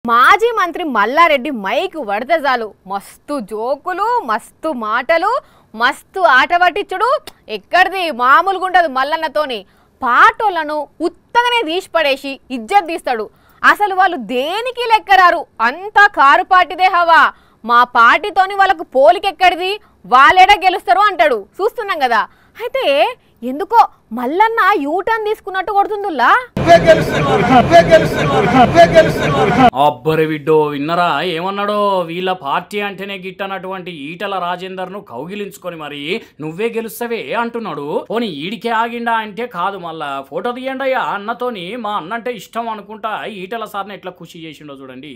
మాజీ మంత్రి మల్లారెడ్డి మైక్ వడితే చాలు మస్తు జోకులు మస్తు మాటలు మస్తు ఆట పట్టించుడు ఎక్కడిది మామూలుగా ఉండదు మల్లన్నతోని పాటోళ్లను ఉత్తగానే తీసి పడేసి ఇజ్జత్ తీస్తాడు అసలు వాళ్ళు దేనికి లెక్కరారు అంతా కారు పార్టీదే హవా మా పార్టీతోని వాళ్ళకు పోలికెక్కడిది వాళ్ళేడా గెలుస్తారు అంటాడు చూస్తున్నాం కదా అయితే ఎందుకో మల్లన్న యూటర్న్ తీసుకున్నట్టు కొడుతుందిలా అబ్బరి విడ్డో విన్నరా ఏమన్నాడో వీళ్ళ పార్టీ అంటేనే గిట్టనటువంటి ఈటల రాజేందర్ ను కౌగిలించుకొని మరి నువ్వే గెలుస్తావే అంటున్నాడు పోనీ ఈడికే ఆగిండా అంటే కాదు మళ్ళా ఫోటో తీయండి అయ్యా అన్నతోని మా అన్న అంటే ఇష్టం అనుకుంటా ఈటల సార్ని ఎట్లా ఖుషి చేసిండో చూడండి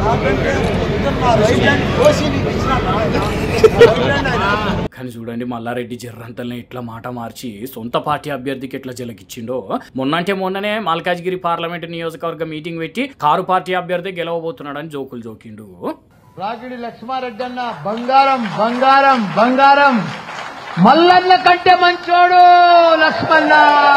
కానీ చూడండి మల్లారెడ్డి జర్రంతల్ని ఇట్లా మాట మార్చి సొంత పార్టీ అభ్యర్థికి ఎట్లా జలకిచ్చిండో మొన్నంటే మొన్ననే మల్కాజ్గిరి పార్లమెంట్ నియోజకవర్గ మీటింగ్ పెట్టి కారు పార్టీ అభ్యర్థి గెలవబోతున్నాడని జోకులు జోకిండు రాగిడి లక్ష్మారెడ్డి అన్న బంగారం బంగారం బంగారం మల్లన్న కంటే మంచోడు లక్ష్మణ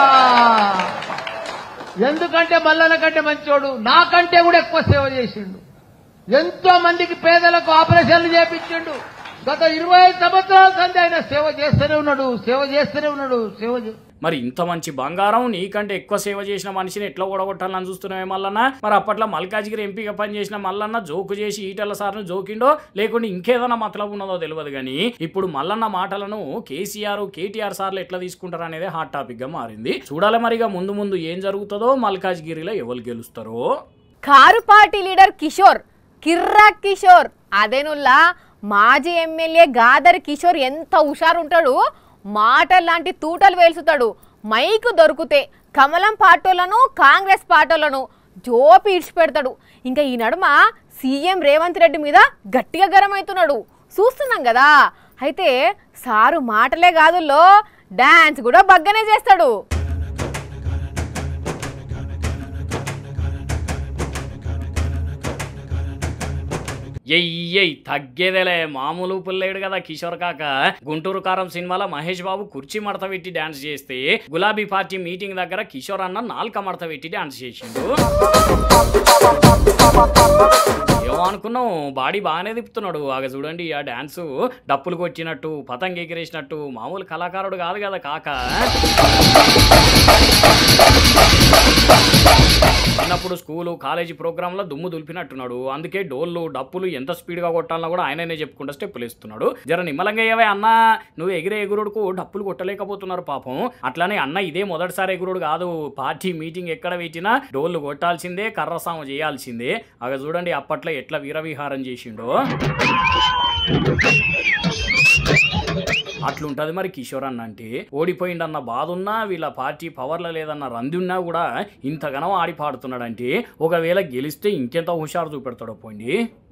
ఎందుకంటే మల్లన్న కంటే మంచోడు నాకంటే కూడా ఎక్కువ సేవ చేసిండు ఎంతో మందికి పేదలకు ఆపరేషన్లు చేపించిండు గత ఇరవై ఐదు సంవత్సరాల సంది ఆయన సేవ చేస్తూనే ఉన్నాడు సేవ చేస్తూనే ఉన్నాడు సేవ చే- మరి ఇంత మంచి బంగారం నీకంటే ఎక్కువ సేవ చేసిన మనిషిని ఎట్లా ఓడగొట్టాలని చూస్తున్నావే మల్లన్న మరి అప్పట్లో మల్కాజ్గిరి ఎంపీగా పనిచేసిన మల్లన్న జోకు చేసి ఈటల సార్ను జోకిండో లేకుంటే ఇంకేదైనా మతలబు ఉన్నదో తెలియదు కానీ ఇప్పుడు మల్లన్న మాటలను కేసీఆర్ కేటీఆర్ సార్లు ఎట్లా తీసుకుంటారు అనేది హాట్ టాపిక్ గా మారింది చూడాలి మరిగా ముందు ముందు ఏం జరుగుతుందో మల్కాజ్గిరిలో ఎవరు గెలుస్తారో car party leader Kishore Kirrak Kishore అదేనుల్లా మాజీ ఎమ్మెల్యే గాదర్ కిషోర్ ఎంత హుషారు ఉంటాడు మాటలు లాంటి తూటలు వేల్చుతాడు మైకు దొరికితే కమలం పార్టీలను కాంగ్రెస్ పార్టీలను జోపి ఇడిచిపెడతాడు ఇంకా ఈ నడుమ సీఎం రేవంత్ రెడ్డి మీద గట్టిగా గరమవుతున్నాడు చూస్తున్నాం కదా అయితే సారు మాటలే కాదుల్లో డాన్స్ కూడా బగ్గనే చేస్తాడు ఎయ్యయ్ తగ్గేదేలే మామూలు పుల్లేడు కదా కిషోర్ కాక గుంటూరు కారం సినిమాలో మహేష్ బాబు కుర్చీ మడత పెట్టి డాన్స్ చేస్తే గులాబీ పార్టీ మీటింగ్ దగ్గర కిషోర్ అన్న నాలుక మడత పెట్టి డాన్స్ చేసిండు ఏమో అనుకున్నాం బాడీ బాగానే తిప్పుతున్నాడు ఆగ చూడండి ఆ డాన్స్ డప్పులు కొట్టినట్టు పతంగి ఎగిరేసినట్టు మామూలు కళాకారుడు కాదు కదా కాక చిన్నప్పుడు స్కూలు కాలేజీ ప్రోగ్రాంలో దుమ్ము దులిపినట్టున్నాడు అందుకే డోళ్ళు డప్పులు ఎంత స్పీడ్గా కొట్టాలన్నా కూడా ఆయననే చెప్పుకుంటూ స్టెప్పులు ఇస్తున్నాడు జర నిమ్మలంగా అయ్యావే అన్న నువ్వు ఎగిరే ఎగురుడుకు డప్పులు కొట్టలేకపోతున్నారు పాపం అట్లానే అన్న ఇదే మొదటిసారి ఎగురుడు కాదు పార్టీ మీటింగ్ ఎక్కడ పెట్టినా డోళ్ళు కొట్టాల్సిందే కర్రసామ చేయాల్సిందే అగ చూడండి అప్పట్లో ఎట్లా వీరవిహారం చేసిండో అట్లుంటది మరి కిషోర్ అన్న అంటే ఓడిపోయిండన్న బాధ ఉన్నా వీళ్ళ పార్టీ పవర్లో లేదన్న రంది ఉన్నా కూడా ఇంతగానో ఆడి పాడుతున్నాడంటే ఒకవేళ గెలిస్తే ఇంకెంత హుషారు చూపెడతాడో పోండి